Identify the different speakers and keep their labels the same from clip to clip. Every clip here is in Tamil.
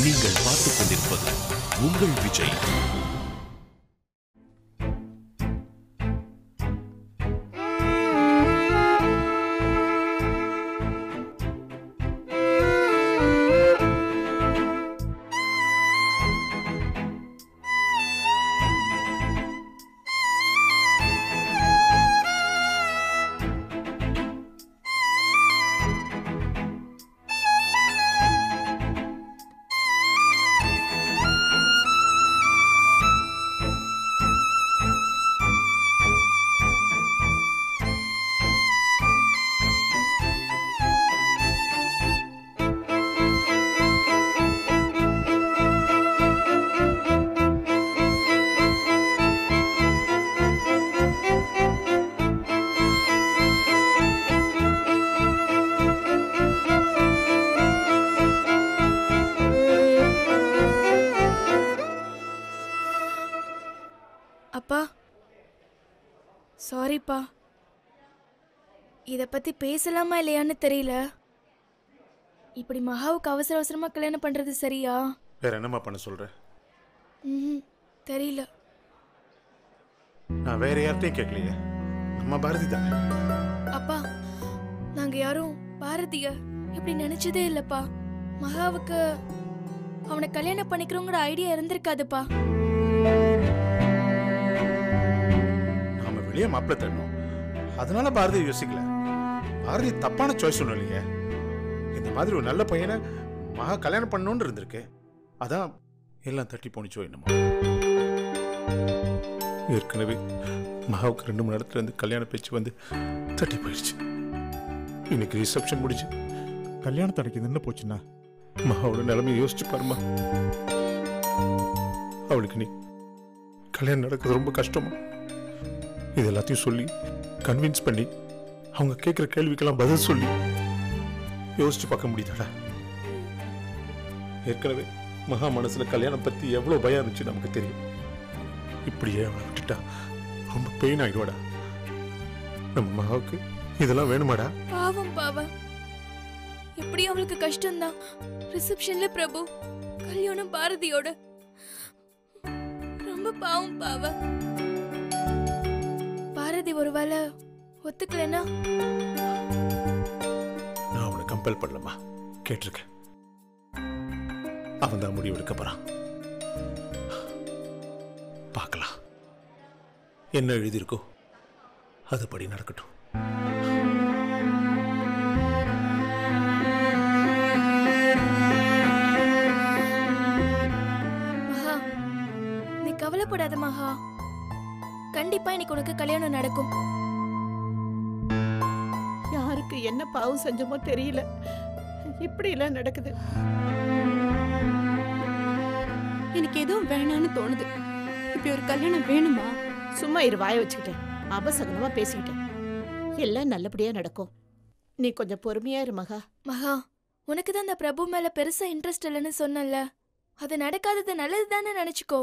Speaker 1: நீங்கள் பார்த்துக் கொண்டிருப்பது உங்கள் விஜய்
Speaker 2: அப்பா சாரிப்பா இத பத்தி பேசலாமா இல்லையான்னு தெரியல இப்படி மகாவுக்கு அவசர அவசரமா கல்யாணம் பண்றது சரியா
Speaker 3: வேற என்னம்மா பண்ண சொல்ற
Speaker 2: ம்ஹும், தெரியல
Speaker 3: நான் வேற யார்கிட்டயும் கேட்கலையே நம்ம பாரதி தானே
Speaker 2: அப்பா நாங்க யாரும் பாரதிய இப்படி நினைச்சதே இல்லப்பா மகாவுக்கு அவனை கல்யாணம் பண்ணிக்கிறோங்கிற ஐடியா இருந்திருக்காதுப்பா
Speaker 3: நாம வெளியே மாப்பிள்ளை தரணும் அதனால பாரதி யோசிக்கல பாரதி தப்பான சாய்ஸ் ஒன்றும் இல்லையே இந்த மாதிரி ஒரு நல்ல பையனை மகா கல்யாணம் பண்ணணும்னு இருந்திருக்கு அதான் எல்லாம் தட்டி போனிச்சோ என்னமோ ஏற்கனவே மகாவுக்கு ரெண்டு மணி நேரத்துல இருந்து கல்யாண பேச்சு வந்து தட்டி போயிடுச்சு இன்னைக்கு ரிசப்ஷன் முடிஞ்சு கல்யாணம் தடைக்கு நின்று போச்சுன்னா மகாவோட நிலைமையை யோசிச்சு பாருமா அவளுக்கு நீ கல்யாணம் நடக்கிறது ரொம்ப கஷ்டமா இது எல்லாத்தையும் சொல்லி கன்வின்ஸ் பண்ணி அவங்க கேட்குற கேள்விக்கெல்லாம் பதில் சொல்லி யோசிச்சு பார்க்க முடியுதாடா ஏற்கனவே மகா மனசுல கல்யாணம் பத்தி எவ்வளவு பயம் இருந்துச்சு நமக்கு தெரியும் இப்படியே அவளை விட்டுட்டா ரொம்ப பெயின் ஆயிடுவாடா நம்ம மகாவுக்கு இதெல்லாம் வேணுமாடா
Speaker 2: பாவம் பாவம் எப்படி அவளுக்கு கஷ்டம்தான் ரிசப்ஷன்ல பிரபு கல்யாணம் பாரதியோட ரொம்ப பாவம் பாவ பாரதி ஒருவேளை ஒத்துக்கலைன்னா
Speaker 3: நான் அவனை கம்பல் பண்ணலமா கேட்டிருக்கேன் அவன் தான் முடிவு எடுக்க போறான் பார்க்கலாம் என்ன எழுதியிருக்கோ அதுபடி நடக்கட்டும்
Speaker 2: மகா நீ கவலைப்படாத மகா கண்டிப்பா இன்னைக்கு உனக்கு கல்யாணம் நடக்கும்
Speaker 4: யாருக்கு என்ன பாவம் செஞ்சோமோ தெரியல இப்படி எல்லாம் நடக்குது
Speaker 5: எனக்கு எதுவும் வேணான்னு தோணுது இப்படி ஒரு கல்யாணம் வேணுமா
Speaker 4: சும்மா இரு வாய வச்சுக்கிட்டேன் அபசகனமா பேசிக்கிட்டேன் எல்லாம் நல்லபடியா நடக்கும் நீ கொஞ்சம் பொறுமையா இரு மகா
Speaker 2: மகா உனக்கு தான் அந்த பிரபு மேல பெருசா இன்ட்ரெஸ்ட் இல்லைன்னு சொன்னல அது நடக்காதது நல்லது தானே நினைச்சுக்கோ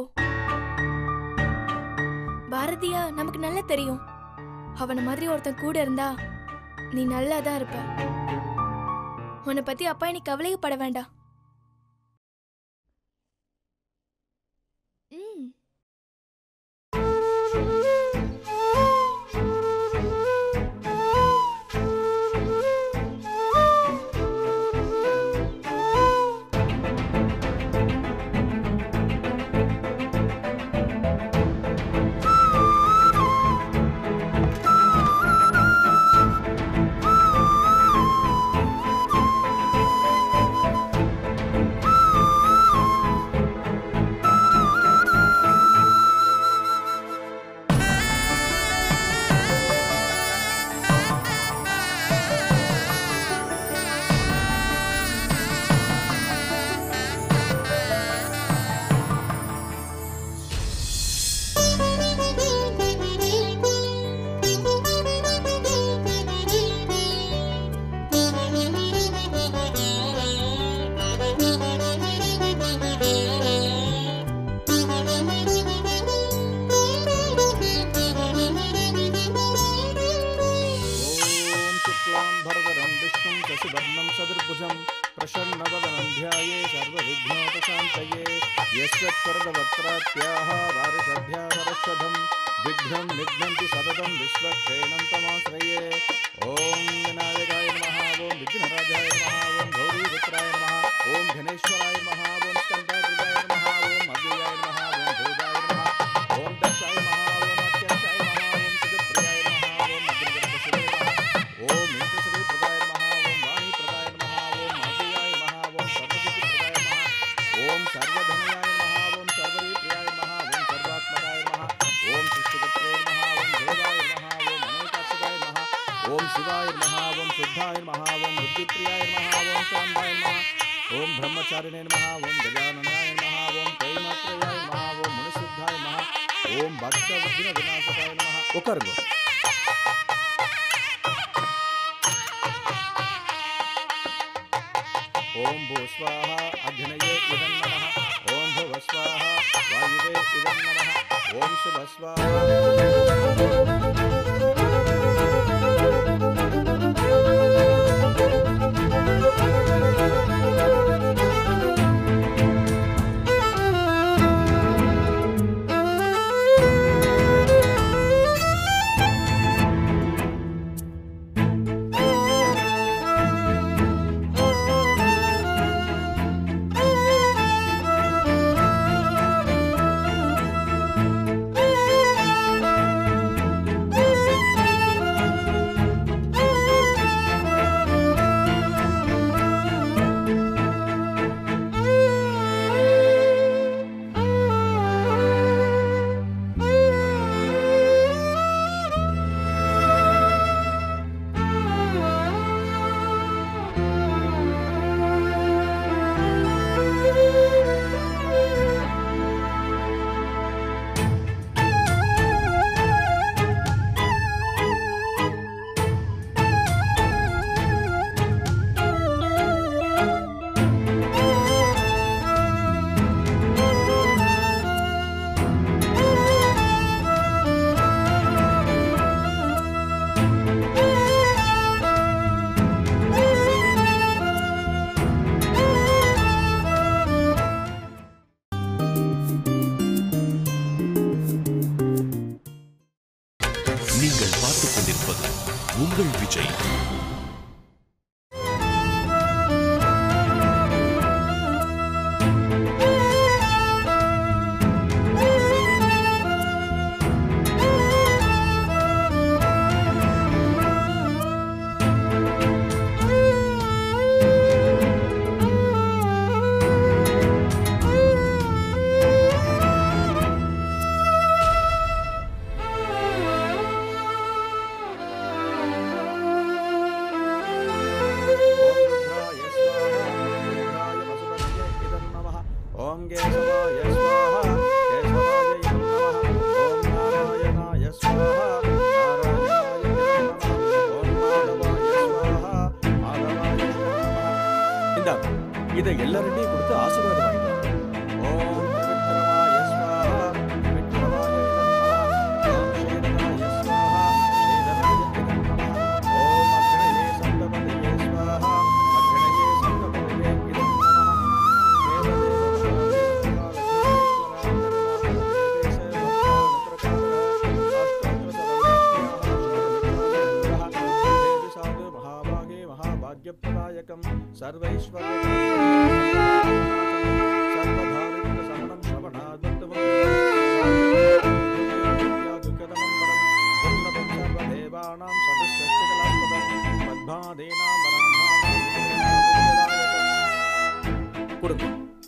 Speaker 2: பாரதியா நமக்கு நல்லா தெரியும் அவன மாதிரி ஒருத்தன் கூட இருந்தா நீ நல்லா தான் இருப்ப உன்னை பத்தி அப்பா நீ கவலையப்பட வேண்டாம் ம்
Speaker 6: विघ्नोपशान्तये यस्वत्वरदवक्त्रात्याः वारिषभ्यामरश्वधम् विघ्नं निघ्नन्ति सततं विश्वक्षेणं तमाश्रये ॐ विनायकाय नमः ॐ विघ्नराजाय नमः ॐ गौरीपुत्राय नमः ॐ घनेश्वराय नमः ॐ स्कन्दाकृताय नमः ॐ अव्ययाय नमः ॐ भूजाय नमः ॐ दक्षाय नमः ॐ अत्यक्षाय नमः ॐ सुखप्रियाय नमः ॐ अग्निगर्भशिवे नमः ॐ इन्द्रश्रीप्रदाय नमः ॐ वाणीप्रदाय नमः ॐ अव्ययाय नमः ॐ सर्वसिद्धिप्रदाय नमः ॐ सर्वधनयाय नमः ॐ सर्वरीप्रियाय नमः ॐ सर्वात्मकाय नमः ॐ सृष्टिकर्त्रे नमः ॐ देवाय नमः ॐ अनेकाक्षदाय नमः ॐ शिवाय नमः ॐ शुद्धाय नमः ॐ बुद्धिप्रियाय नमः ॐ शान्ताय नमः ॐ ब्रह्मचारिणे नमः ॐ गजाननाय नमः ॐ तैमात्रयाय नमः ॐ मुनिसिद्धाय नमः ॐ भक्तविघ्नविनाशकाय नमः उकर्गो ॐ भूस्वाहा अग्नये इदं नमः ॐ भुवस्वाहा वायुवे इदं नमः ॐ शुभस्वाहा
Speaker 1: நீங்கள் பார்த்துக் கொண்டிருப்பது உங்கள் விஜய்
Speaker 6: ॐ केशवाय स्वाहा केशवाय इदं नमः ॐ नारायणाय स्वाहा नारायणाय इदं नमः ॐ மாதவாய स्वाहा மாதவாய इदं नमः இந்தாங்க இதை எல்லார்ட்டையும் கொடுத்து ஆசீர்வாதம் வாங்கிக்கோங்க ஓம் விக்ரமாய ஸ்வாஹா விக்ரமாய இதம் நமः ஓம் ஸ்ரீதராய ஸ்வாஹா ஸ்ரீதராய இதம் நமः ஓம் அக்னயே சந்தமதயே ஸ்வாஹா அக்னயே சந்தமதயே இதம் நமः महाभाग्यप्रदायकं सर्वैश्वर्यसमनं श्रवणादुत्तमं सर्वदेवानां सदस्यष्टिकलास्पदं पद्मादीनां वराहानां கொடுங்க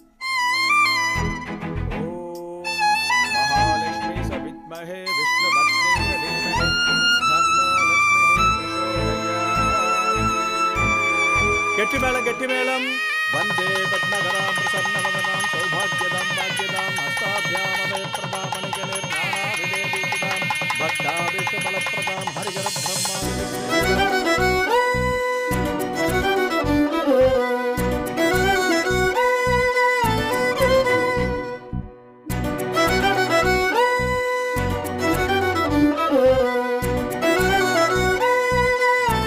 Speaker 6: ॐ महालक्ष्मी स विद्महे विष्णुभक्ते च धीमहि तन्नो लक्ष्मीः प्रचोदयात् கெட்டி மேளம் கெட்டி மேளம் வந்தே பத்மகராம் பிரசன்னவதனாம் சௌபாகியதாம் பாக்யதாம் ஹஸ்தாபியாமவயப்பிரதாம் மணிகணிர் நானாவிதேதீபிதாம் பக்தாபிஷபலப்பிரதாம் ஹரிகர பிரம்மா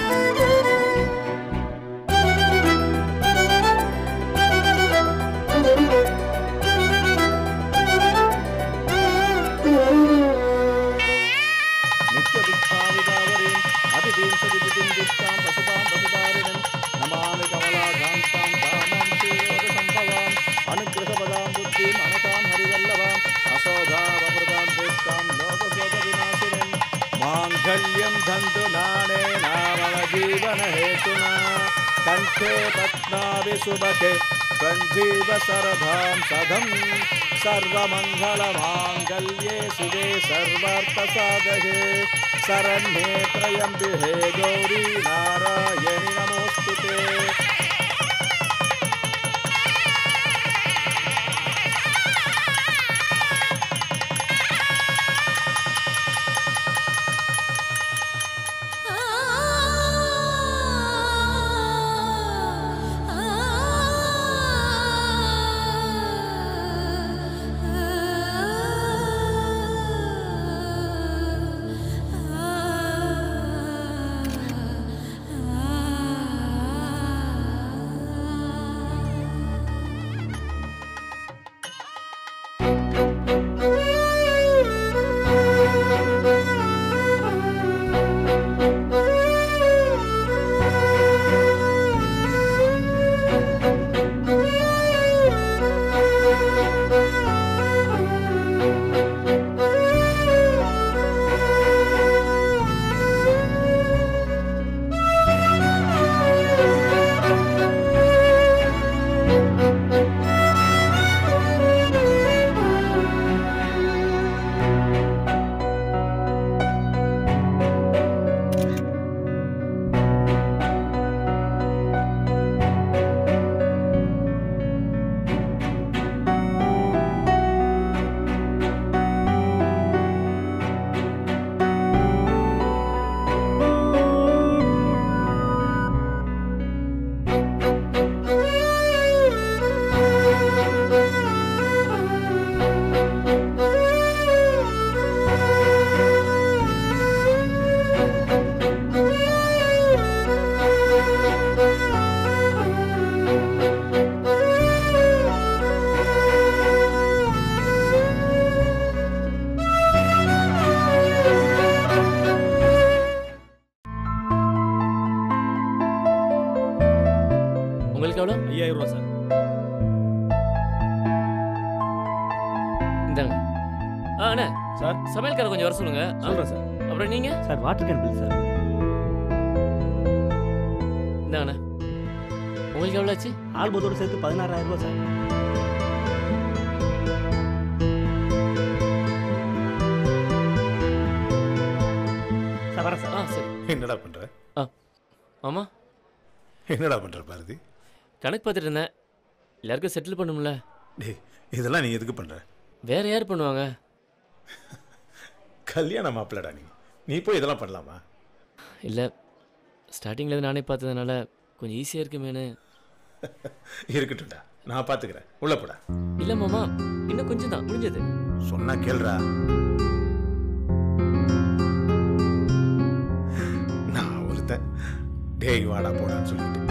Speaker 7: Thank you.
Speaker 6: सर्वेऽपि सुभगे सञ्जीव शरधां सदं सर्वमङ्गलमाङ्गल्ये शिवे सर्वार्थसाधये शरण्ये त्र्यम्बिहे गौरी नारायणि नमोऽस्तु ते
Speaker 7: உங்களுக்கு எவ்வளோ
Speaker 8: ஐயாயிரம் ரூபா சார்
Speaker 7: இந்தாங்க ஆ அண்ணா
Speaker 8: சார்
Speaker 7: சமையல்கார கொஞ்சம் வர சொல்லுங்க ஆ,
Speaker 8: சொல்கிறேன் சார்
Speaker 7: அப்புறம் நீங்க
Speaker 8: sir water can bill sir
Speaker 7: இந்தாங்கண்ணா உங்களுக்கு எவ்வளோ ஆச்சு
Speaker 8: ஆல்பத்தோடு சேர்த்து பதினாறாயிரம் ரூபா சார் சார் வரேன் சார்
Speaker 7: ஆ சரி
Speaker 3: என்னடா பண்ற
Speaker 7: ஆமா
Speaker 3: என்னடா பண்ற பாரதி
Speaker 7: கணக்கு பார்த்துட்டு இருந்தேன் எல்லாருக்கும் செட்டில் பண்ணும்ல
Speaker 3: டேய் இதெல்லாம் நீ எதுக்கு பண்ற
Speaker 7: வேற யார் பண்ணுவாங்க
Speaker 3: கல்யாண மாப்பிள்ளடா நீ நீ போய் இதெல்லாம் பண்ணலாமா
Speaker 7: இல்லை ஸ்டார்டிங்கில் நானே பார்த்ததுனால கொஞ்சம் ஈஸியாக இருக்குமேனு
Speaker 3: இருக்கட்டும்டா நான் பார்த்துக்கிறேன் உள்ள போடா
Speaker 7: இல்லை மாமா இன்னும் கொஞ்சம் தான் முடிஞ்சது
Speaker 3: சொன்னா கேள்றா நான் ஒருத்தன் டேய் வாடா போடான்னு சொல்லிட்டு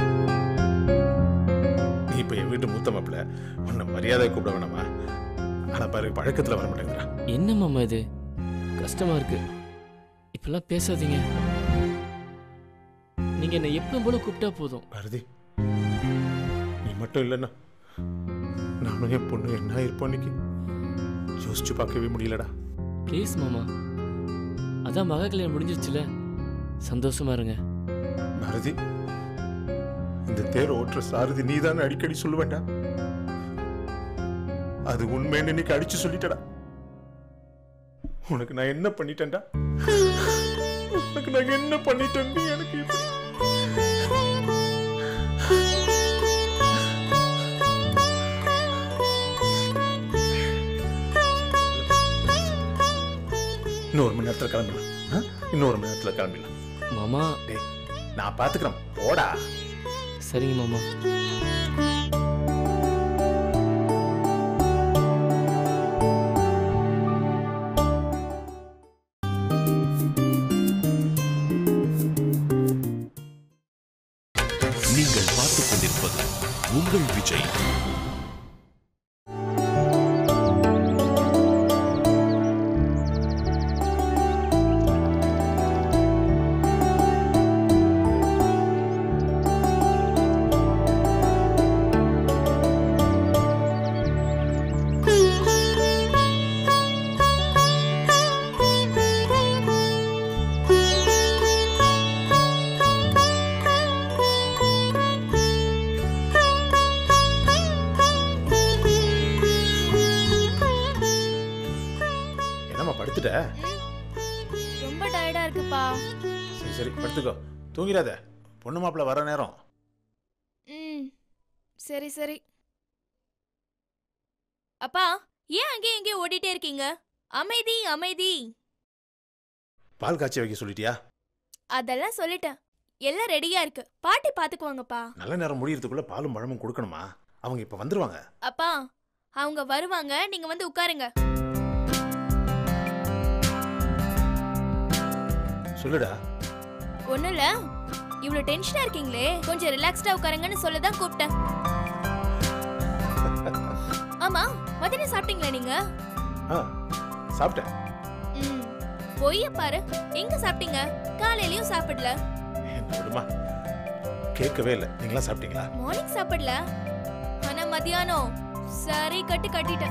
Speaker 3: நீ இப்போ என் வீட்டு மூத்த மாப்பிள்ள உன்னை மரியாதை கூப்பிட வேணாமா ஆனா பாரு பழக்கத்துல வர மாட்டேங்கிறா
Speaker 7: என்ன மாமா இது கஷ்டமா இருக்கு இப்பெல்லாம் பேசாதீங்க நீங்க என்னை எப்பவும் போல கூப்பிட்டா போதும்
Speaker 3: பாரதி நீ மட்டும் இல்லைன்னா நானும் என் பொண்ணு என்ன இருப்போம் இன்னைக்கு யோசிச்சு பார்க்கவே முடியலடா
Speaker 7: ப்ளீஸ் மாமா அதான் மகா கல்யாணம் முடிஞ்சிருச்சுல சந்தோஷமா இருங்க
Speaker 3: பாரதி இந்த தேர் ஓட்டுற சாரதி நீதான் அடிக்கடி சொல்லுவேண்டா அது உண்மைன்னு இன்னைக்கு அடிச்சு சொல்லிட்டடா உனக்கு நான் என்ன பண்ணிட்டேன்டா உனக்கு நான் என்ன பண்ணிட்டேன் எனக்கு இப்படி இன்னொரு மணி நேரத்துல கிளம்பிடலாம் ஆ? இன்னொரு மணி நேரத்துல கிளம்பிடலாம்
Speaker 7: மாமா
Speaker 3: டேய் நான் பாத்துக்கிறேன் போடா
Speaker 7: சரிங்க மாமா
Speaker 1: நீங்கள் பார்த்துக் கொண்டிருப்பது உங்கள் விஜய்
Speaker 3: படுத்துட்ட
Speaker 2: ம். ரொம்ப டயர்டா இருக்குப்பா
Speaker 3: சரி சரி படுத்துக்கோ தூங்கிடாத பொண்ணு மாப்பிள்ள வர நேரம்
Speaker 2: ம் சரி சரி அப்பா ஏன் அங்கேயும் இங்கேயும் ஓடிட்டே இருக்கீங்க அமைதி அமைதி
Speaker 3: பால் காய்ச்சி வைக்க சொல்லிட்டியா
Speaker 2: அதெல்லாம் சொல்லிட்டேன் எல்லாம் ரெடியா இருக்கு பாட்டி பாத்துக்குவாங்கப்பா
Speaker 3: நல்ல நேரம் முடியறதுக்குள்ள பாலும் பழமும் கொடுக்கணுமா அவங்க இப்ப வந்துருவாங்க
Speaker 2: அப்பா அவங்க வருவாங்க நீங்க வந்து உட்காருங்க
Speaker 3: சொல்லுடா
Speaker 2: ஒண்ணும் இல்ல இவ்ளோ டென்ஷனா இருக்கீங்களே கொஞ்சம் ரிலாக்ஸ்டா உட்காருங்கன்னு சொல்ல தான் கூப்பிட்டேன் ஆமா மதியம் சாப்பிட்டீங்களா நீங்க
Speaker 3: ஆ சாப்பிட்டேன்
Speaker 2: ம் பொய்ய பாரு எங்க சாப்பிட்டீங்க காலையிலயும் சாப்பிடல
Speaker 3: என்ன விடுமா கேட்கவே இல்லை நீங்களா சாப்பிட்டீங்களா
Speaker 2: மார்னிங் சாப்பிடல ஆனா மதியானம் சரி கட்டு கட்டிட்டேன்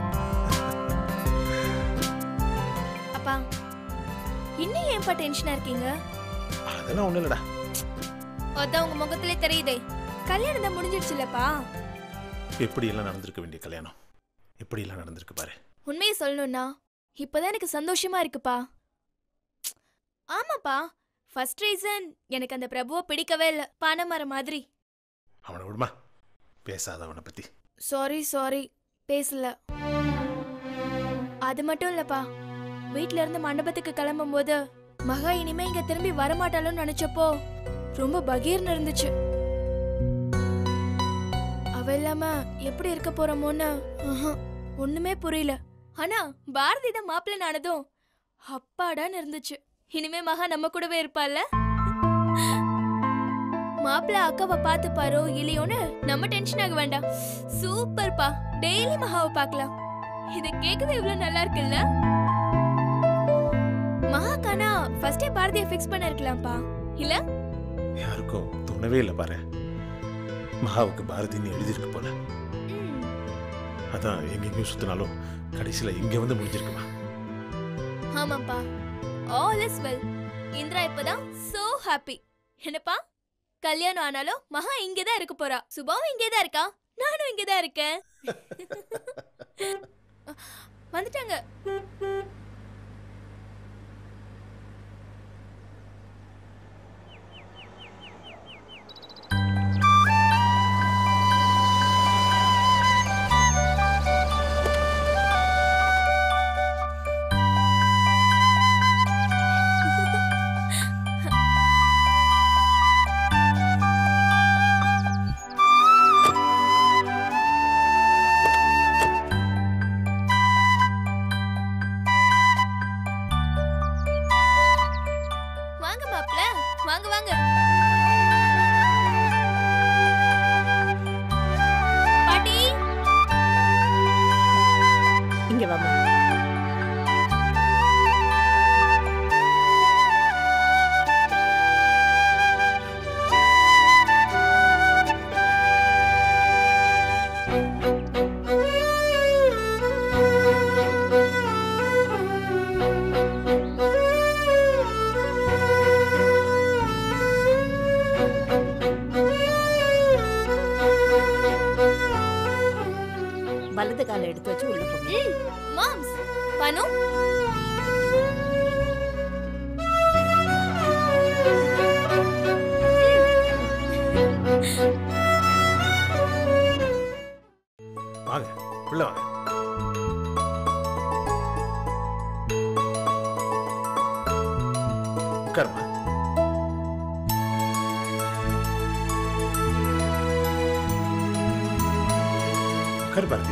Speaker 2: அப்பா இன்னும் ஏன்பா டென்ஷனா இருக்கீங்க
Speaker 3: அதெல்லாம் ஒண்ணும் இல்லடா
Speaker 2: அதான் உங்க முகத்திலே தெரியுதே கல்யாணம் தான் முடிஞ்சிடுச்சுலப்பா
Speaker 3: எப்படி எல்லாம் நடந்திருக்க வேண்டிய கல்யாணம் எப்படி எல்லாம் நடந்திருக்கு பாரு
Speaker 2: உண்மையை சொல்லணும்னா இப்பதான் எனக்கு சந்தோஷமா இருக்குப்பா ஆமாப்பா ஃபர்ஸ்ட் ரீசன் எனக்கு அந்த பிரபுவை பிடிக்கவே இல்லை பனைமரம் மாதிரி
Speaker 3: அவனை விடுமா பேசாத அவனை பத்தி
Speaker 2: சாரி சாரி பேசல அது மட்டும் இல்லப்பா வீட்ல இருந்து மண்டபத்துக்கு கிளம்பும் போது மகா இனிமே இங்க திரும்பி வரமாட்டாளோன்னு நினைச்சப்போ ரொம்ப பகீர்னு இருந்துச்சு அவ இல்லாம எப்படி இருக்க போறோமோன்னு ஆஹா, ஒண்ணுமே புரியல ஆனா பாரதி தான் மாப்பிள்ளை நானதும் அப்பாடான்னு இருந்துச்சு இனிமே மகா நம்ம கூடவே இருப்பாள்ல மாப்பிள்ள அக்காவை பார்த்து பாரோ இல்லையோன்னு நம்ம டென்ஷன் ஆக வேண்டாம் சூப்பர்ப்பா டெய்லி மகாவை பார்க்கலாம் இத கேட்கவே இவ்வளவு நல்லா இருக்குல்ல மகாக்கானா ஃபர்ஸ்டே பாரதிய ஃபிக்ஸ் பண்ண இருக்கலாம்ப்பா இல்ல
Speaker 3: யாருக்கும் தோணவே இல்லை பாரு மகாவுக்கு பாரதின்னு எழுதியிருக்கு போல
Speaker 2: ம்,
Speaker 3: அதான் எங்கெங்கேயும் சுத்தினாலும் கடைசியில இங்க வந்து முடிஞ்சிருக்குமா
Speaker 2: ஆமாப்பா ஆல் இஸ் வெல் இந்திரா இப்பதான் சோ ஹாப்பி என்னப்பா கல்யாணம் ஆனாலும் மகா இங்கே தான் இருக்க போறா சுபாவும் இங்கே தான் இருக்கா நானும் இங்கே தான் இருக்கேன் வந்துட்டாங்க வாங்க மாப்ள வாங்க வாங்க பாட்டி
Speaker 4: இங்க வாமா வலது காலை எடுத்து வச்சு உள்ள போங்க
Speaker 2: ம் மாம்ஸ் பனு
Speaker 3: வாங்க உள்ள வாங்க உட்காருமா உட்காரு பாரதி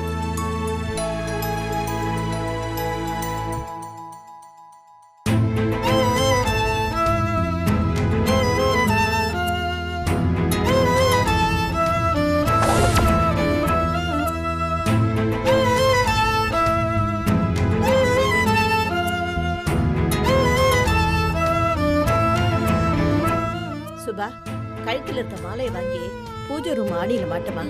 Speaker 4: சுபா கழுத்துல இருக்க மாலையை வாங்கி பூஜை ரூம் ஆடியில மாட்டமா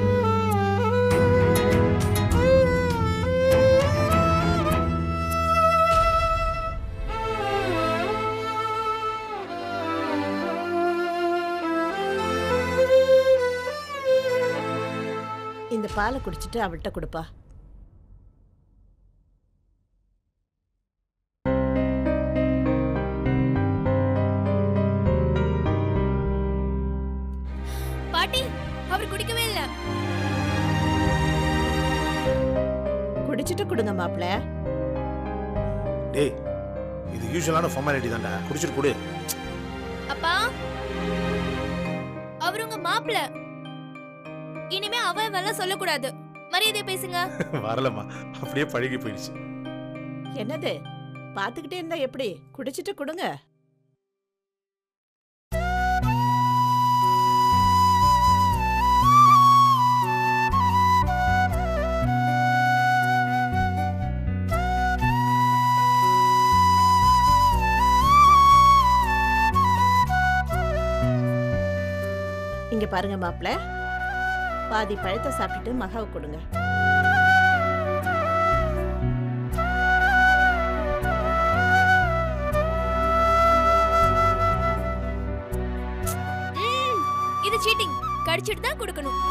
Speaker 4: இந்த பாலை குடிச்சிட்டு அவள்கிட்ட கொடுப்பா
Speaker 2: அவர் குடிக்கவே இல்ல
Speaker 4: குடிச்சிட்டு கொடுங்க மாப்பிள
Speaker 3: டேய் இது யூஸ்வலான ஃபார்மாலிட்டி தான்டா குடிச்சிட்டு கொடு
Speaker 2: அப்பா அவர் உங்க மாப்பிள்ள இனிமே அவ இவெல்லாம் சொல்லக்கூடாது மரியாதை பேசுங்க
Speaker 3: வரலம்மா அப்படியே பழகி போயிடுச்சு
Speaker 4: என்னது பாத்துக்கிட்டே இருந்தா எப்படி குடிச்சிட்டு கொடுங்க இங்க பாருங்க மாப்பிள பாதி பழத்தை சாப்பிட்டுட்டு மகாவுக்கு கொடுங்க
Speaker 2: ம், இது சீட்டிங் கடிச்சிட்டு தான் கொடுக்கணும்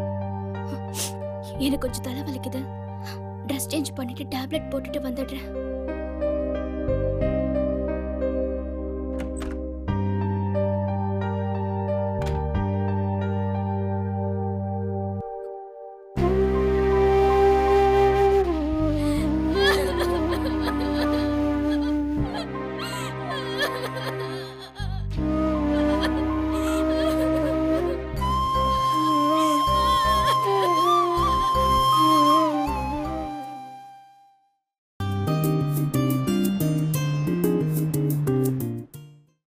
Speaker 2: எனக்கு கொஞ்சம் தலை வலிக்குது ட்ரெஸ் சேஞ்ச் பண்ணிட்டு டேப்லெட் போட்டுட்டு வந்துடுறேன்